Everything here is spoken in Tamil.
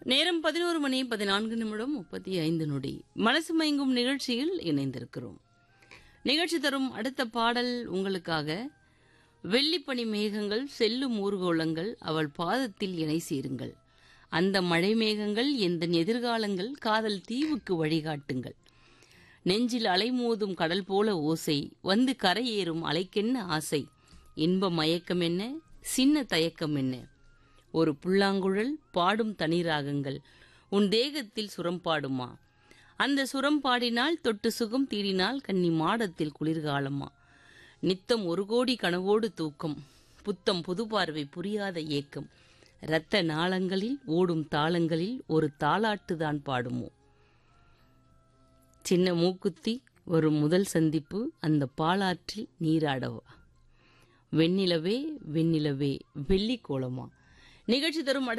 நேரம் பதினோரு மணி பதினான்கு நிமிடம் முப்பத்தி ஐந்து நொடி மனசு மயங்கும் நிகழ்ச்சியில் இணைந்திருக்கிறோம் நிகழ்ச்சி தரும் அடுத்த பாடல் உங்களுக்காக வெள்ளிப்பனி மேகங்கள் செல்லும் ஊர்கோளங்கள் அவள் பாதத்தில் இணை சேருங்கள் அந்த மழை மேகங்கள் எந்த எதிர்காலங்கள் காதல் தீவுக்கு வழிகாட்டுங்கள் நெஞ்சில் அலைமோதும் கடல் போல ஓசை வந்து கரையேறும் அலைக்கென்ன ஆசை இன்ப மயக்கம் என்ன சின்ன தயக்கம் என்ன ஒரு புல்லாங்குழல் பாடும் தனிராகங்கள் உன் தேகத்தில் சுரம் பாடுமா அந்த சுரம் பாடினால் தொட்டு சுகம் தீடினால் கன்னி மாடத்தில் குளிர்காலமா நித்தம் ஒரு கோடி கனவோடு தூக்கம் புத்தம் புது பார்வை புரியாத ஏக்கம் இரத்த நாளங்களில் ஓடும் தாளங்களில் ஒரு தாலாட்டுதான் பாடுமோ சின்ன மூக்குத்தி வரும் முதல் சந்திப்பு அந்த பாலாற்றில் நீராடவா வெண்ணிலவே வெண்ணிலவே வெள்ளி கோலமா நிகழ்ச்சி தரும் அடுத்த